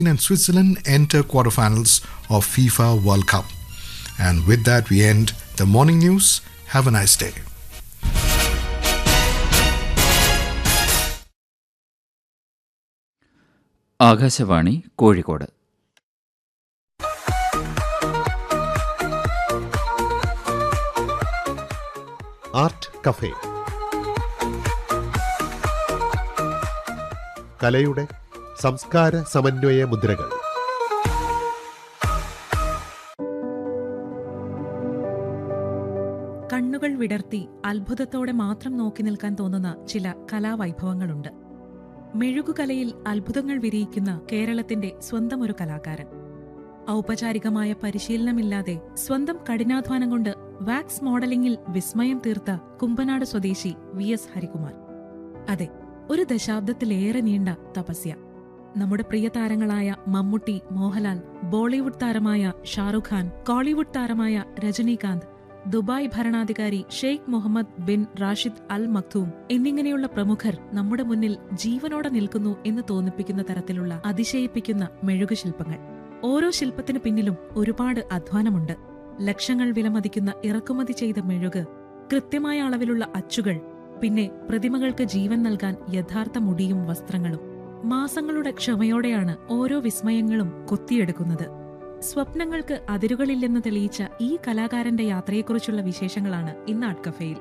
and Switzerland enter quarterfinals of FIFA World Cup. And with that, we end the morning news. Have a nice day. Akashvani Kozhikode art cafe കലയുടെ സംസ്കാര സമന്വയ മുദ്രകൾ കണ്ണുകൾ വിടർത്തി അത്ഭുതത്തോടെ മാത്രം നോക്കി നിൽക്കാൻ തോന്നുന്ന ചില കലാവൈഭവങ്ങളുണ്ട് മെഴുകുകലയിൽ അത്ഭുതങ്ങൾ വിരിയിക്കുന്ന കേരളത്തിന്റെ സ്വന്തം ഒരു കലാകാരൻ ഔപചാരികമായ പരിശീലനമില്ലാതെ സ്വന്തം കഠിനാധ്വാനം കൊണ്ട് വാക്സ് മോഡലിംഗിൽ വിസ്മയം തീർത്ത കുമ്പനാട് സ്വദേശി വി എസ് ഹരികുമാർ അതെ ഒരു ദശാബ്ദത്തിലേറെ നീണ്ട തപസ്യ നമ്മുടെ പ്രിയ താരങ്ങളായ മമ്മൂട്ടി മോഹൻലാൽ ബോളിവുഡ് താരമായ ഷാറുഖ് ഖാൻ കോളിവുഡ് താരമായ രജനീകാന്ത് ദുബായ് ഭരണാധികാരി Sheikh Mohammed bin Rashid Al Maktoum എന്നിങ്ങനെയുള്ള പ്രമുഖർ നമ്മുടെ മുന്നിൽ ജീവനോടെ നിൽക്കുന്നു എന്ന് തോന്നിപ്പിക്കുന്ന തരത്തിലുള്ള അതിശയിപ്പിക്കുന്ന മെഴുകുശില്പങ്ങൾ ഓരോ ശില്പത്തിനു പിന്നിലും ഒരുപാട് അധ്വാനമുണ്ട് ലക്ഷങ്ങൾ വിലമതിക്കുന്ന ഇറക്കുമതി ചെയ്ത മെഴുക് കൃത്യമായ അളവിലുള്ള അച്ചുകൾ പിന്നെ പ്രതിമകൾക്ക് ജീവൻ നൽകാൻ യഥാർത്ഥ മുടിയും വസ്ത്രങ്ങളും മാസങ്ങളുടെ ക്ഷമയോടെയാണ് ഓരോ വിസ്മയങ്ങളും കൊത്തിയെടുക്കുന്നത് സ്വപ്നങ്ങൾക്ക് അതിരുകളില്ലെന്ന് തെളിയിച്ച ഈ കലാകാരന്റെ യാത്രയെക്കുറിച്ചുള്ള വിശേഷങ്ങളാണ് ഇന്ന് ആർട്ട് കഫേയിൽ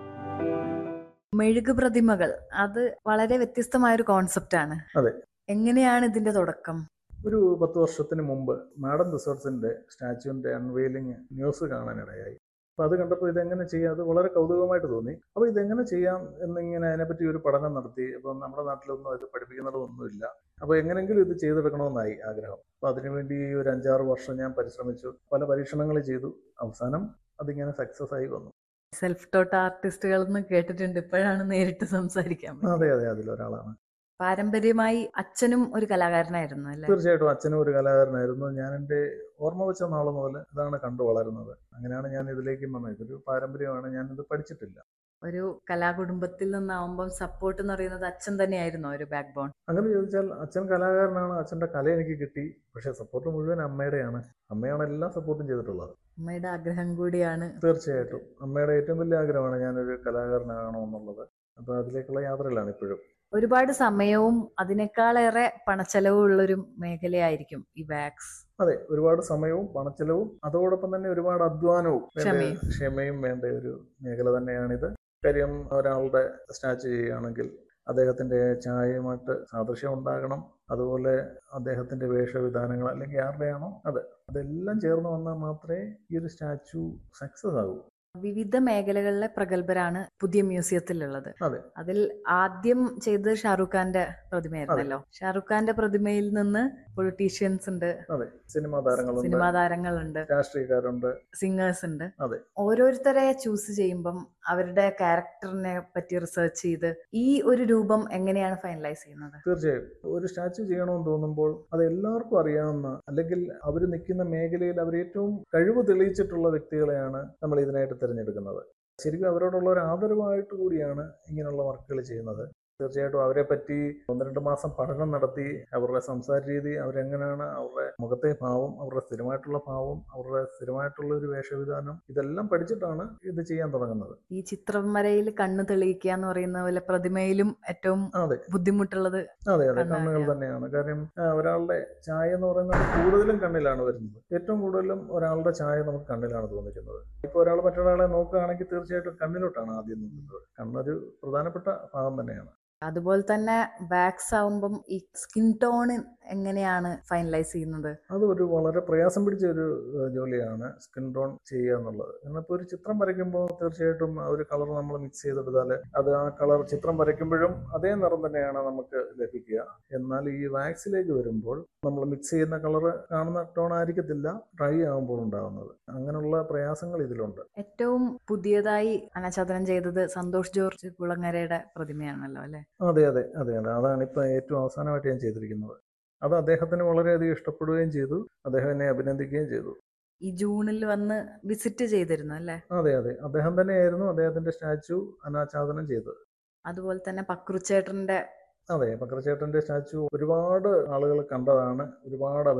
മെഴുക് പ്രതിമകൾ അത് വളരെ വ്യത്യസ്തമായ ഒരു കോൺസെപ്റ്റാണ് അതെ. എങ്ങനെയാണ് ഇതിന്റെ തുടക്കം ഒരു പത്ത് വർഷത്തിന് മുമ്പ് മാഡം റിസോർട്സിന്റെ സ്റ്റാച്യുവിന്റെ അൺവെയിലിംഗ് ന്യൂസ് കാണാനിടയായി അപ്പോൾ അത് കണ്ടപ്പോൾ ഇതെങ്ങനെ ചെയ്യാം അത് വളരെ കൗതുകമായിട്ട് തോന്നി അപ്പോൾ ഇതെങ്ങനെ ചെയ്യാം എന്നിങ്ങനെ അതിനെപ്പറ്റി ഒരു പഠനം നടത്തി അപ്പോൾ നമ്മുടെ നാട്ടിലൊന്നും ഇത് പഠിപ്പിക്കുന്നതൊന്നുമില്ല അപ്പോൾ എങ്ങനെങ്കിലും ഇത് ചെയ്തെടുക്കണമെന്നായി ആഗ്രഹം അപ്പോൾ അതിനുവേണ്ടി ഒരു അഞ്ചാറ് വർഷം ഞാൻ പരിശ്രമിച്ചു പല പരീക്ഷണങ്ങൾ ചെയ്തു അവസാനം അതിങ്ങനെ സക്സസ് ആയി വന്നു സെൽഫ് ടോട്ട് ആർട്ടിസ്റ്റുകൾ എന്ന് കേട്ടിട്ടുണ്ട് ഇപ്പോഴാണ് നേരിട്ട് സംസാരിക്കാൻ പറ്റുന്നത്. അതെ അതെ അതിലൊരാളാണ് പാരമ്പര്യമായി അച്ഛനും ഒരു കലാകാരനായിരുന്നു അല്ലെ തീർച്ചയായിട്ടും അച്ഛനും ഒരു കലാകാരനായിരുന്നു ഞാൻ എൻ്റെ ഓർമ്മ വെച്ച നാൾ മുതൽ ഇതാണ് കണ്ടു വളരുന്നത് അങ്ങനെയാണ് ഞാൻ ഇതിലേക്കും വന്നത് ഇതൊരു പാരമ്പര്യമാണ് ഞാൻ ഇത് പഠിച്ചിട്ടില്ല ഒരു കലാകുടുംബത്തിൽ നിന്നാവുമ്പം സപ്പോർട്ട് എന്ന് പറയുന്നത് അച്ഛൻ തന്നെയായിരുന്നു ഒരു ബാക്ക് ബോൺ അങ്ങനെ ചോദിച്ചാൽ അച്ഛൻ കലാകാരനാണ് അച്ഛൻ്റെ കല എനിക്ക് കിട്ടി പക്ഷേ സപ്പോർട്ട് മുഴുവൻ അമ്മയുടെയാണ് അമ്മയാണ് എല്ലാ സപ്പോർട്ടും ചെയ്തിട്ടുള്ളത് അമ്മയുടെ ആഗ്രഹം കൂടിയാണ് തീർച്ചയായിട്ടും അമ്മയുടെ ഏറ്റവും വലിയ ആഗ്രഹമാണ് ഞാനൊരു കലാകാരനാകണമെന്നുള്ളത് അപ്പോൾ അതിലേക്കുള്ള യാത്രയിലാണ് ഇപ്പോഴും ഒരുപാട് സമയവും അതിനേക്കാളേറെ പണച്ചെലവും ഉള്ളൊരു മേഖലയായിരിക്കും ഈ വാക്സ് അതെ ഒരുപാട് സമയവും പണച്ചെലവും അതോടൊപ്പം തന്നെ ഒരുപാട് അധ്വാനവും വേണ്ട- ക്ഷമയും. ക്ഷമയും വേണ്ട ഒരു മേഖല തന്നെയാണിത് കാര്യം ഒരാളുടെ സ്റ്റാച്ചു ചെയ്യുകയാണെങ്കിൽ അദ്ദേഹത്തിന്റെ ചായയുമായിട്ട് സാദൃശ്യം ഉണ്ടാകണം അതുപോലെ അദ്ദേഹത്തിന്റെ വേഷവിധാനങ്ങൾ അല്ലെങ്കിൽ ആരുടെയാണോ അത് അതെല്ലാം ചേർന്ന് വന്നാൽ മാത്രമേ ഈ ഒരു സ്റ്റാച്ചു സക്സസ് ആകൂ വിവിധ മേഖലകളിലെ പ്രഗത്ഭരാണ് പുതിയ മ്യൂസിയത്തിലുള്ളത് അതെ. അതിൽ ആദ്യം ചെയ്തത് ഷാറുഖ് ഖാന്റെ പ്രതിമയായിരുന്നല്ലോ ഷാറുഖ് ഖാന്റെ പ്രതിമയിൽ നിന്ന് പൊളിറ്റീഷ്യൻസ് ഉണ്ട് അതെ സിനിമാ താരങ്ങളുണ്ട് സിനിമാ താരങ്ങളുണ്ട് രാഷ്ട്രീയക്കാരുണ്ട് സിംഗേഴ്സ് ഉണ്ട് അതെ. ഓരോരുത്തരെ ചൂസ് ചെയ്യുമ്പം അവരുടെ ക്യാരക്ടറിനെ പറ്റി റിസർച്ച് ചെയ്ത് ഈ ഒരു രൂപം എങ്ങനെയാണ് ഫൈനലൈസ് ചെയ്യുന്നത് തീർച്ചയായും ഒരു സ്റ്റാച്ചു ചെയ്യണമെന്ന് തോന്നുമ്പോൾ അത് എല്ലാവർക്കും അറിയാവുന്ന അല്ലെങ്കിൽ അവർ നിൽക്കുന്ന മേഖലയിൽ അവർ ഏറ്റവും കഴിവ് തെളിയിച്ചിട്ടുള്ള വ്യക്തികളെയാണ് നമ്മൾ ഇതിനായിട്ട് തിരഞ്ഞെടുക്കുന്നത് ശരിക്കും അവരോടുള്ള ഒരു ആദരവായിട്ട് കൂടിയാണ് ഇങ്ങനെയുള്ള വർക്കുകൾ ചെയ്യുന്നത് തീർച്ചയായിട്ടും അവരെ പറ്റി ഒന്ന് രണ്ട് മാസം പഠനം നടത്തി അവരുടെ സംസാര രീതി അവരെങ്ങനെയാണ് അവരുടെ മുഖത്തെ ഭാവം അവരുടെ സ്ഥിരമായിട്ടുള്ള ഭാവം അവരുടെ സ്ഥിരമായിട്ടുള്ള ഒരു വേഷവിധാനം ഇതെല്ലാം പഠിച്ചിട്ടാണ് ഇത് ചെയ്യാൻ തുടങ്ങുന്നത് ഈ ചിത്രം വരയിൽ കണ്ണ് തെളിയിക്കുക എന്ന് പറയുന്ന പോലെ പ്രതിമയിലും ഏറ്റവും അതെ ബുദ്ധിമുട്ടുള്ളത് അതെ അതെ കണ്ണാടിയാണ്. കണ്ണുകൾ തന്നെയാണ് കാര്യം ആ, ഒരാളുടെ ചായ എന്ന് പറയുന്നത് കൂടുതലും കണ്ണിലാണ് വരുന്നത് ഏറ്റവും കൂടുതലും ഒരാളുടെ ചായ നമുക്ക് കണ്ണിലാണ് തോന്നിക്കുന്നത് ഇപ്പോൾ ഒരാൾ മറ്റൊരാളെ നോക്കുകയാണെങ്കിൽ തീർച്ചയായിട്ടും കണ്ണിലോട്ടാണ് ആദ്യം നോക്കുന്നത് കണ്ണൊരു പ്രധാനപ്പെട്ട ഭാഗം തന്നെയാണ് അതുപോലെ തന്നെ വാക്സ് ആവുമ്പം ഈ സ്കിൻ ടോൺ എങ്ങനെയാണ് ഫൈനലൈസ് ചെയ്യുന്നത് അത് ഒരു വളരെ പ്രയാസം പിടിച്ച ഒരു ഏഹ്, ജോലിയാണ് സ്കിൻ ടോൺ ചെയ്യുക എന്നുള്ളത് കാരണം ഇപ്പോൾ ഒരു ചിത്രം വരയ്ക്കുമ്പോൾ തീർച്ചയായിട്ടും ആ ഒരു കളർ നമ്മൾ മിക്സ് ചെയ്തെടുത്താൽ അത് ആ കളർ ചിത്രം വരയ്ക്കുമ്പോഴും അതേ നിറം തന്നെയാണ് നമുക്ക് ലഭിക്കുക എന്നാൽ ഈ വാക്സിലേക്ക് വരുമ്പോൾ നമ്മൾ മിക്സ് ചെയ്യുന്ന കളർ കാണുന്ന ടോൺ ആയിരിക്കത്തില്ല ഡ്രൈ ആകുമ്പോൾ ഉണ്ടാകുന്നത് അങ്ങനെയുള്ള പ്രയാസങ്ങൾ ഇതിലുണ്ട് ഏറ്റവും പുതിയതായി അനാച്ഛാദനം ചെയ്തത് സന്തോഷ് ജോർജ് കുളങ്ങരയുടെ പ്രതിമയാണല്ലോ അല്ലെ അതെ അതെ അതെ അതെ അതാണ് ഇപ്പം ഏറ്റവും അവസാനമായിട്ട് ഞാൻ ചെയ്തിരിക്കുന്നത് അത് അദ്ദേഹത്തിന് വളരെയധികം ഇഷ്ടപ്പെടുകയും ചെയ്തു അദ്ദേഹം എന്നെ അഭിനന്ദിക്കുകയും ചെയ്തു ഈ ജൂണിൽ വന്ന് വിസിറ്റ് ചെയ്തിരുന്നു അല്ലെ അതെ അതെ അദ്ദേഹം തന്നെയായിരുന്നു അദ്ദേഹത്തിന്റെ സ്റ്റാച്ചു അനാച്ഛാദനം ചെയ്തത് അതുപോലെ തന്നെ പക്രുച്ചേട്ടന്റെ അതെ പക്രച്ചേട്ടന്റെ സ്റ്റാച്ചു ഒരുപാട് ആളുകൾ കണ്ടതാണ് ഒരുപാട്